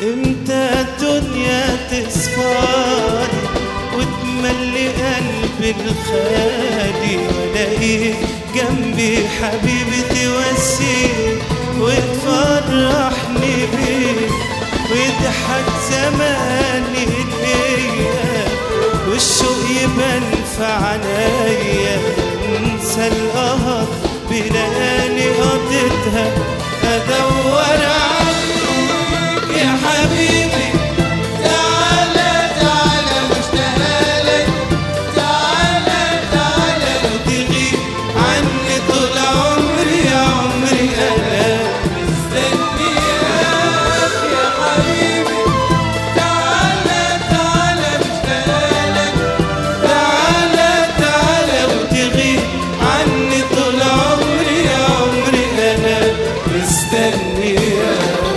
امتى الدنيا تصفاني وتملي قلبي الخالي والاقيك جنبي حبيبي توسيني وتفرحني بيك ويضحك زماني ليا والشوق يبان في عنايا انسى القهر بليالي قضيتها ادور عنك يا حبيبي تعالى تعالى مشتاق لك تعالى تعالى لو تغيب عني طول عمري يا عمري انا مستنياك يا حبيبي تعالى تعالى مشتاق لك تعالى تعالى وتغيب عني طول عمري يا عمري انا مستنياك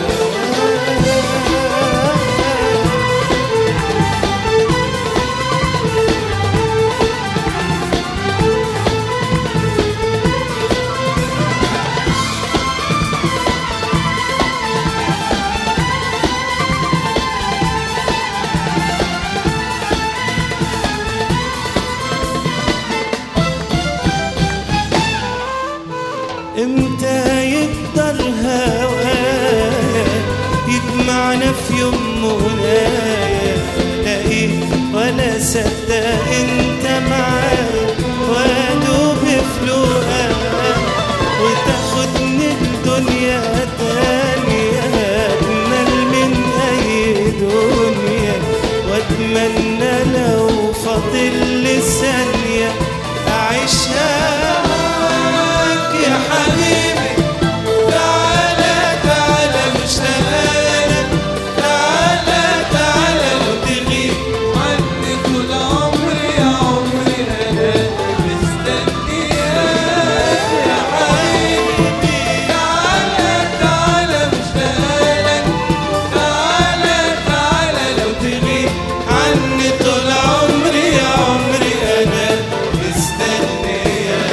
امتى يقدر هوايا يجمعنا في يوم منايا لاقيك ولا صدق انت معايا وادوب في لقاك وتاخدني الدنيا تانية اجمل من اي دنيا واتمنى لو فاضل لي ثانية اعيشها معاك يا حبيبي تعالى تعالى مشتاق لك تعالى تعالى لو تغيب عني طول عمري يا عمري انا مستنياك يا حبيبي تعالى تعالى مشتاق لك تعالى تعالى لو تغيب عني طول عمري يا عمري انا مستنياك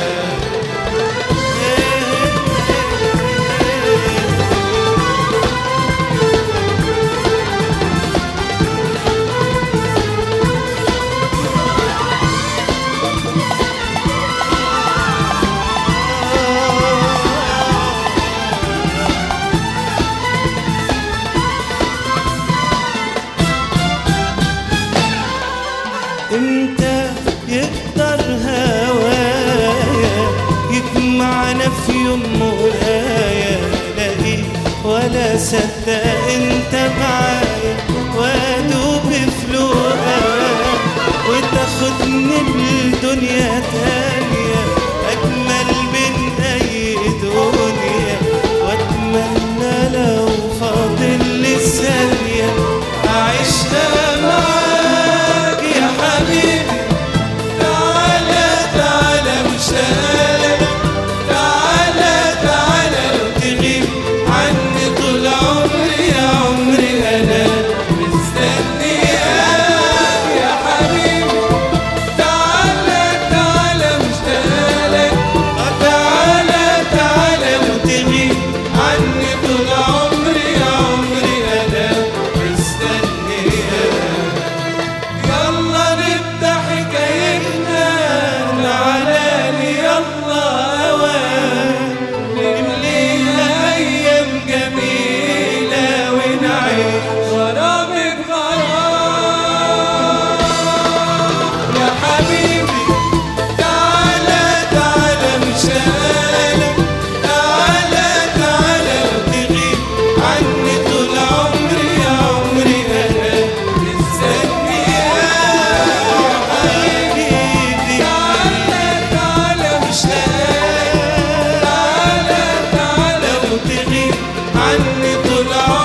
امتى يقدر هوايا يجمعنا في يوم مولايا لاقيك ولا صدق انت معايا وادوب في لقاك وتاخدني الدنيا تانية اجمل من اي دنيا واتمنى لو فاضل لي ثانية اعيشها معاك يا حبيبي تعالى تعالى مشتاق تعالى تعالى لو تغيب عني طول عمري يا عمري انا مستنياك يا حبيبي تعالى تعالى مشتاق تعالى تعالى لو تغيب عني طول عمري يا عمري انا مستنياك يلا نبدأ حكايتنا تعالى لي يلا أوان نمليها أيام جميلة ونعيش غرامة غرام يا حبيبي تعالى تعالى مشالك تعالى تعالى لو تغيب عني طول عمري يا عمري أنا مستنياك يا حبيبي تعالى تعالى مشتاق تعالى تعالى لو تغيب عني طول عمري